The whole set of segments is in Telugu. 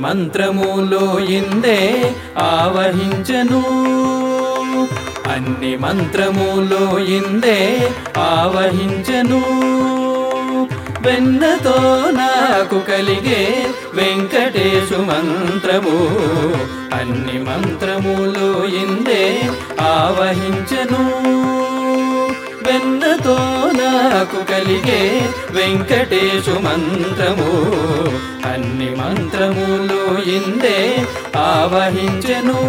మంత్రములో ఇందే ఆవహించను అన్ని మంత్రములో ఇందే ఆవహించను వెన్నతో నాకు కలిగే వెంకటేశు మంత్రము అన్ని మంత్రములు ఇందే ఆవహించను వెన్నతో నాకు కలిగే వెంకటేశు మంత్రము అన్ని మంత్రములు ఇందే ఆవహించను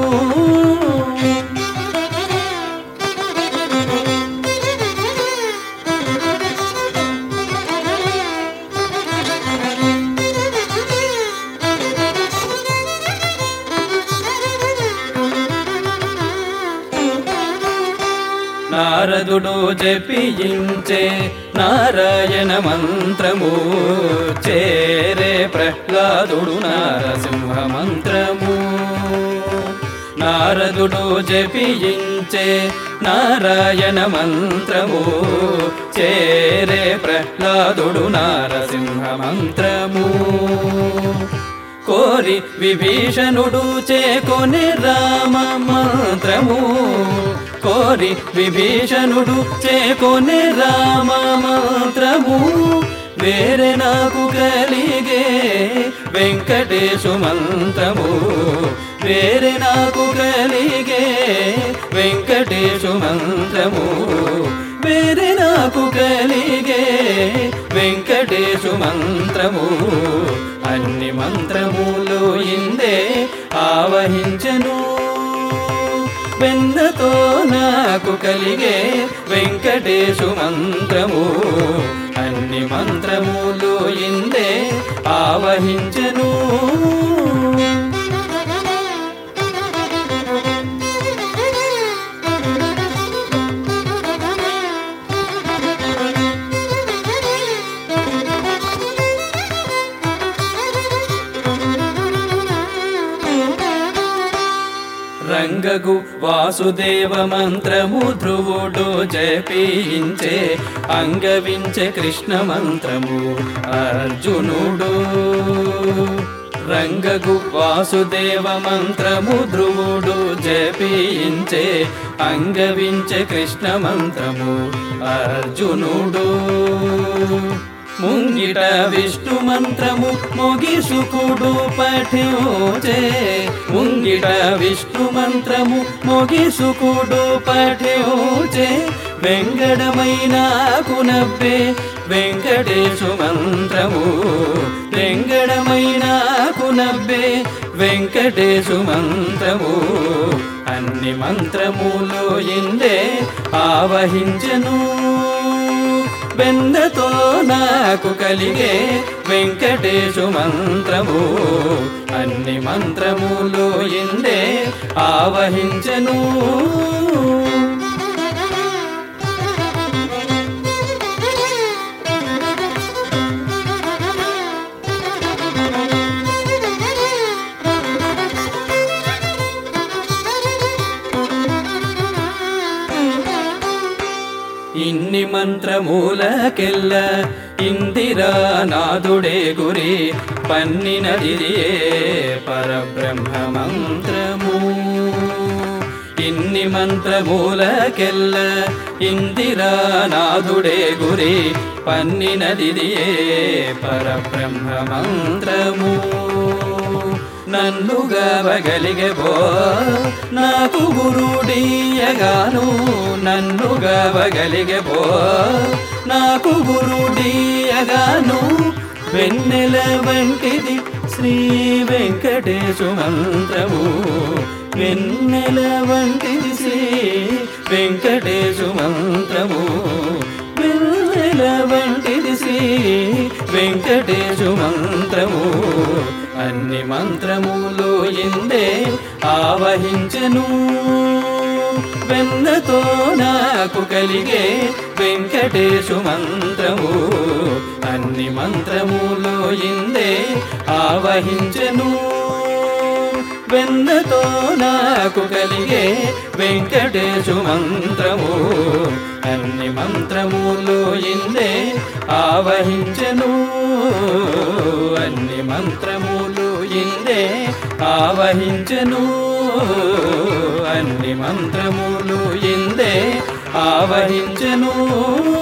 నారదుడు జపించే నారాయణ మంత్రము చేరే ప్రహ్లాదుడు నారసింహ మంత్రము నారదుడు జపించే నారాయణ మంత్రము చేరే ప్రహ్లాదుడు నారసింహ మంత్రము కోరి విభీషణుడు చేకొని రామ మంత్రము కోరి విభీషణుడు చేకొని రామ మంత్రము వేరే నాకు కలిగే వెంకటేశు మంత్రము వేరే నాకు కలిగే వెంకటేశు మంత్రము వేరే నాకు కలిగే వెంకటేశు మంత్రము అన్ని మంత్రములు ఇందే ఆవహించను వెన్నతో నాకు కలిగే వెంకటేశు మంత్రము అన్ని మంత్రములు ఇందే ఆవహించను రంగగు వాసుదేవ మంత్రము ధ్రువుడు జపించే అంగవించే కృష్ణ మంత్రము అర్జునుడు రంగగు వాసుదేవ మంత్రము ధ్రువుడు జపించే అంగవించే కృష్ణ మంత్రము అర్జునుడు ముంగిట విష్ణు మంత్రము మొగిసుకుడు పఠ్యోచే ముంగిట విష్ణు మంత్రము మొగిసుకుడు పఠ్యోచే వెంగడమైన కునబ్బే వెంకటేశు మంత్రము వెంగడమైన కునబ్బే వెంకటేశు మంత్రము అన్ని మంత్రములు ఇందే ఆవహించను వెన్నతో నాకు కలిగే వెంకటేశు మంత్రము అన్ని మంత్రములు ఇందే ఆవహించను ఇన్ని మంత్రమూలకెల్ల ఇందిరా నాదుడే గురి పన్నినదియే పరబ్రహ్మ మంత్రము ఇన్ని మంత్రమూలకెల్ల ఇందిరా నాదుడే గురి పన్నినదియే పరబ్రహ్మ మంత్రము నన్నుగా వగలిగబో నాకు గురుడీయగాను నన్నుగా వగలిగబో నాకు గురుడీయగాను వెన్నెల వంటిది శ్రీ వెంకటేశు మంత్రము వెన్నెల వంటిది శ్రీ వెంకటేశు మంత్రము వెన్నెల వంటిది శ్రీ వెంకటేశు మంత్రము అన్ని మంత్రములు ఇందే ఆవహించను వెన్నతో నాకు కలిగే వెంకటేశు మంత్రము అన్ని మంత్రములు ఇందే ఆవహించను వెన్నతో నాకు కలిగే వెంకటేశు మంత్రము అన్ని మంత్రములు ఇందే ఆవహించను అన్ని మంత్రములు ఇందే ఆవహించెను అన్ని మంత్రములు ఇందే ఆవహించెను